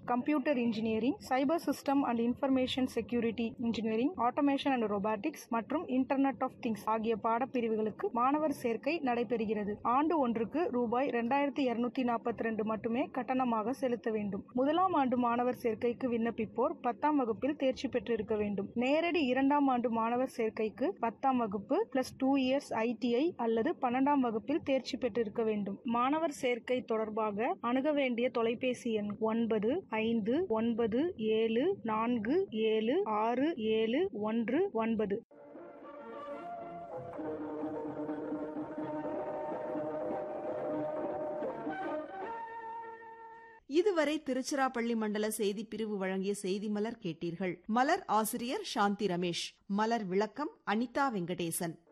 computer engineering cyber system and information security engineering automation and robotics மற்றும் internet of things ஆகிய பாடப்பிரிவுகளுக்கு மாணவர் சேர்க்கை நடைபெறுகிறது ஆண்டு ஒன்றுக்கு ரூபாய் இரண்டாயிரத்தி இருநூத்தி நாற்பத்தி ரெண்டு மட்டுமே கட்டணமாக செலுத்த வேண்டும் முதலாம் ஆண்டு மாணவர் சேர்க்கைக்கு விண்ணப்பிப்போர் பத்தாம் வகுப்பில் தேர்ச்சி பெற்றிருக்க வேண்டும் நேரடி இரண்டாம் ஆண்டு மாணவர் சேர்க்கைக்கு பத்தாம் வகுப்பு பிளஸ் டூ இயர்ஸ் ஐடிஐ அல்லது பன்னெண்டாம் வகுப்பில் தேர்ச்சி பெற்றிருக்க வேண்டும் மாணவர் சேர்க்கை தொடர்பாக அணுக வேண்டிய தொலைபேசி எண் ஒன்பது ஐந்து ஒன்பது ஏழு நான்கு ஏழு ஆறு ஏழு ஒன்று ஒன்பது இதுவரை திருச்சிராப்பள்ளி மண்டல செய்தி பிரிவு வழங்கிய செய்தி மலர் கேட்டீர்கள் மலர் ஆசிரியர் சாந்தி ரமேஷ் மலர் விளக்கம் அனிதா வெங்கடேசன்